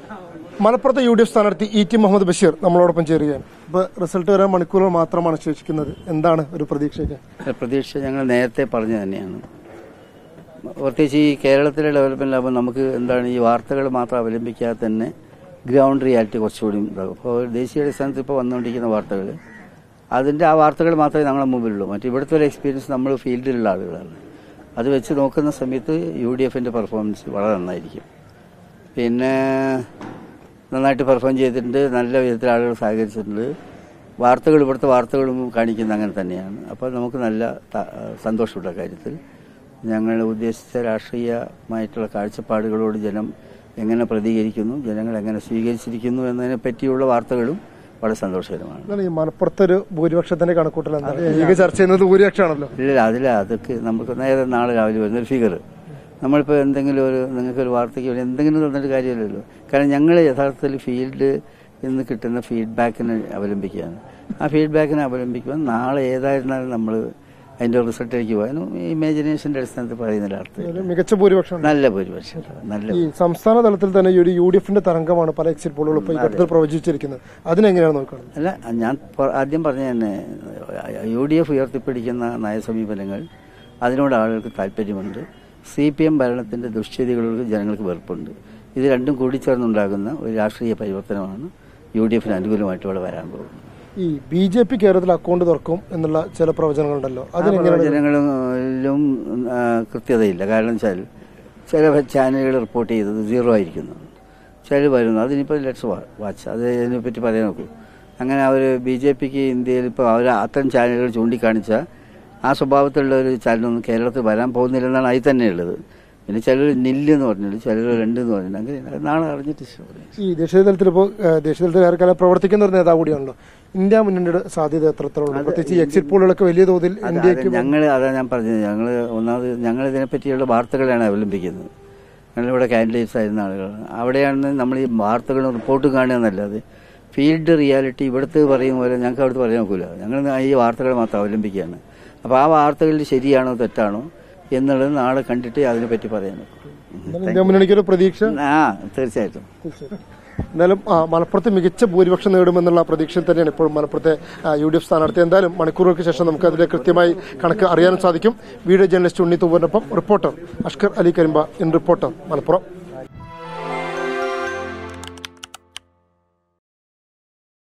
മലപ്പുറത്തെ U D F സ്ഥാനാർത്ഥി E T Muhammad Basheer നമ്മളോടൊപ്പം ചേരുകയാണ് ഇപ്പൊ റിസൾട്ട് വരാൻ മണിക്കൂറുകൾ മാത്രമാണ് ശേഷിക്കുന്നത് എന്താണ് ഒരു പ്രതീക്ഷയ്ക്ക് പ്രതീക്ഷ ഞങ്ങൾ നേരത്തെ പറഞ്ഞു തന്നെയാണ് പ്രത്യേകിച്ച് ഈ കേരളത്തിലെ ഡെവലപ്മെന്റിലാകുമ്പോൾ നമുക്ക് എന്താണ് ഈ വാർത്തകൾ മാത്രം അവലംബിക്കാതെ തന്നെ ഗ്രൗണ്ട് റിയാലിറ്റി കുറച്ചുകൂടി ഇതാകും അപ്പോൾ ദേശീയ അടിസ്ഥാനത്തിൽ ഇപ്പോൾ വന്നുകൊണ്ടിരിക്കുന്ന വാർത്തകൾ അതിൻ്റെ ആ വാർത്തകൾ മാത്രമേ ഞങ്ങളുടെ മുമ്പിലുള്ളൂ മറ്റു ഇവിടുത്തെ ഒരു എക്സ്പീരിയൻസ് നമ്മൾ ഫീൽഡിലുള്ള ആളുകളാണ് അത് വെച്ച് നോക്കുന്ന സമയത്ത് യു ഡി എഫിൻ്റെ പെർഫോമൻസ് വളരെ നന്നായിരിക്കും പിന്നെ നന്നായിട്ട് പെർഫോം ചെയ്തിട്ടുണ്ട് നല്ല വിധത്തിൽ ആളുകൾ സഹകരിച്ചിട്ടുണ്ട് വാർത്തകൾ ഇവിടുത്തെ വാർത്തകളും കാണിക്കുന്നത് അങ്ങനെ തന്നെയാണ് അപ്പോൾ നമുക്ക് നല്ല ത- സന്തോഷമുള്ള കാര്യത്തിൽ ഞങ്ങൾ ഉദ്ദേശിച്ച രാഷ്ട്രീയമായിട്ടുള്ള കാഴ്ചപ്പാടുകളോട് ജനം എങ്ങനെ പ്രതികരിക്കുന്നു ജനങ്ങൾ എങ്ങനെ സ്വീകരിച്ചിരിക്കുന്നു എന്നതിനെ പറ്റിയുള്ള വാർത്തകളും വളരെ സന്തോഷകരമാണ് എന്താണ് ഈ മലപ്പുറത്തെ ഒരു ഭൂരിപക്ഷത്തിന്റെ കണക്കൂട്ടൽ എന്താണ് ലീഗ് ചർച്ച ചെയ്യുന്നത് ഭൂരിപക്ഷമാണല്ലോ ഇല്ല അതില്ല അതൊക്കെ നമുക്ക് നേരെ നാളെ രാവിലെ വരുന്ന ഒരു ഫിഗർ നമ്മളിപ്പോൾ എന്തെങ്കിലും ഒരു നിങ്ങൾക്കൊരു വാർത്തയ്ക്ക് വേണ്ടി എന്തെങ്കിലും തന്നിട്ട് കാര്യമില്ലല്ലോ കാരണം ഞങ്ങൾ യഥാർത്ഥത്തിൽ ഫീൽഡ് നിന്ന് കിട്ടുന്ന ഫീഡ്ബാക്കിനെ അവലംബിക്കുകയാണ് ആ ഫീഡ്ബാക്കിനെ അവലംബിക്കുമ്പോൾ നാളെ ഏതായിരുന്നാലും നമ്മൾ അതിൻ്റെ റിസൾട്ടിലേക്ക് പോകാനും ഇമാജിനേഷൻ്റെ അടിസ്ഥാനത്തിൽ പറയുന്നതിൻ്റെ അർത്ഥം ഒരു മികച്ച ഭൂരിപക്ഷം നല്ല ഭൂരിപക്ഷം നല്ല ഈ സംസ്ഥാന തലത്തിൽ തന്നെ ഈ ഒരു യു ഡി എഫിന്റെ തരംഗമാണ് പല എക്സിറ്റ് പോളുകളും ഇപ്പോൾ ഈ ഘട്ടത്തിൽ പ്രവചിച്ചിരിക്കുന്നത് അതിനെങ്ങനെയാണ് നോക്കുന്നത് അല്ല ഞാൻ പ- ആദ്യം പറഞ്ഞ തന്നെ യു ഡി എഫ് ഉയർത്തിപ്പിടിക്കുന്ന നയസമീപനങ്ങൾ അതിനോട് ആളുകൾക്ക് താല്പര്യമുണ്ട് സി പി എം ഭരണത്തിന്റെ ദുഷ്ചെയ്തികളോട് ജനങ്ങൾക്ക് വെറുപ്പുണ്ട് ഇത് രണ്ടും കൂടിച്ചേർന്നുണ്ടാകുന്ന ഒരു രാഷ്ട്രീയ പരിവർത്തനമാണ് യു ഡി എഫിന് അനുകൂലമായിട്ട് ഇവിടെ വരാൻ പോകുന്നത് ഈ ബി ജെ പി കേരളത്തിൽ അക്കൗണ്ട് തുറക്കും എന്നുള്ള ചില പ്രവചനങ്ങളുണ്ടല്ലോ അതിനെങ്ങനെയാണ് ജനങ്ങളിലും കൃത്യതയില്ല കാരണം വെച്ചാൽ ചില ചാനലുകൾ റിപ്പോർട്ട് ചെയ്തത് സീറോ ആയിരിക്കുന്നു ചില വരുന്നു അതിനിപ്പോൾ ലെറ്റ്സ് വാച്ച് അത് ഇതിനെപ്പറ്റി പറയാൻ നോക്കൂ അങ്ങനെ അവർ ബി ജെ പിക്ക് ഇന്ത്യയിൽ ഇപ്പോൾ അവർ അത്തരം ചാനലുകൾ ചൂണ്ടിക്കാണിച്ച ആ സ്വഭാവത്തിലുള്ള ഒരു ചാനലൊന്നും കേരളത്തിൽ വരാൻ പോകുന്നില്ലെന്നാണ് അതിൽ തന്നെ ഉള്ളത് പിന്നെ ചിലർ നില്ല് എന്ന് പറഞ്ഞിട്ടുണ്ട് ചിലർ രണ്ട് എന്ന് പറഞ്ഞിട്ടുണ്ട് അങ്ങനെ അത് നാളെ അറിഞ്ഞിട്ട് പറയാം. ഈ ദേശീയ തലത്തിൽ ഇപ്പോൾ ദേശീയ തലത്തിൽ ഏറെക്കാലം പ്രവർത്തിക്കുന്ന ഒരു നേതാവ് കൂടിയാണല്ലോ ഇന്ത്യ മുന്നണിയുടെ സാധ്യത എത്രത്തോളം പ്രത്യേകിച്ച് ഈ എക്സിറ്റ് പോളുകളൊക്കെ വലിയ തോതിൽ ഇന്ത്യക്ക് ഞങ്ങൾ അതാ ഞാൻ പറഞ്ഞത് ഞങ്ങൾ ഒന്നാമത് ഞങ്ങൾ ഇതിനെപ്പറ്റിയുള്ള വാർത്തകളാണ് അവലംബിക്കുന്നത് ഞങ്ങളിവിടെ കാൻഡിഡേറ്റ്സ് ആയിരുന്ന ആളുകളാണ് അവിടെയാണ് നമ്മൾ ഈ വാർത്തകളും റിപ്പോർട്ടും കാണുക എന്നല്ലാതെ ഫീൽഡ് റിയാലിറ്റി ഇവിടുത്തെ പറയും പോലെ ഞങ്ങൾക്ക് അവിടുത്തെ പറയാൻ നോക്കില്ല ഞങ്ങൾ ഈ വാർത്തകൾ മാത്രം അവലംബിക്കുകയാണ് അപ്പോൾ ആ വാർത്തകളിൽ ശരിയാണോ തെറ്റാണോ എന്നുള്ളത് നാളെ കണ്ടിട്ട് അതിനെപ്പറ്റി പറയാൻ നോക്കൂ ഇന്ത്യ മുന്നണിക്ക് ഒരു പ്രതീക്ഷ ആ തീർച്ചയായിട്ടും എന്തായാലും ആ, മലപ്പുറത്ത് മികച്ച ഭൂരിപക്ഷം നേടുമെന്നുള്ള പ്രതീക്ഷയിൽ തന്നെയാണ് ഇപ്പോൾ മലപ്പുറത്തെ യു ഡി എഫ് സ്ഥാനാർത്ഥി എന്തായാലും മണിക്കൂറുകൾക്ക് ശേഷം നമുക്ക് അതിലെ കൃത്യമായി കണക്ക് അറിയാനും സാധിക്കും വീഡിയോ ജേർണലിസ്റ്റ് ഉണ്ണി തൂവറിനൊപ്പം reporter Ashkar Ali Karimba in reporter Malappuram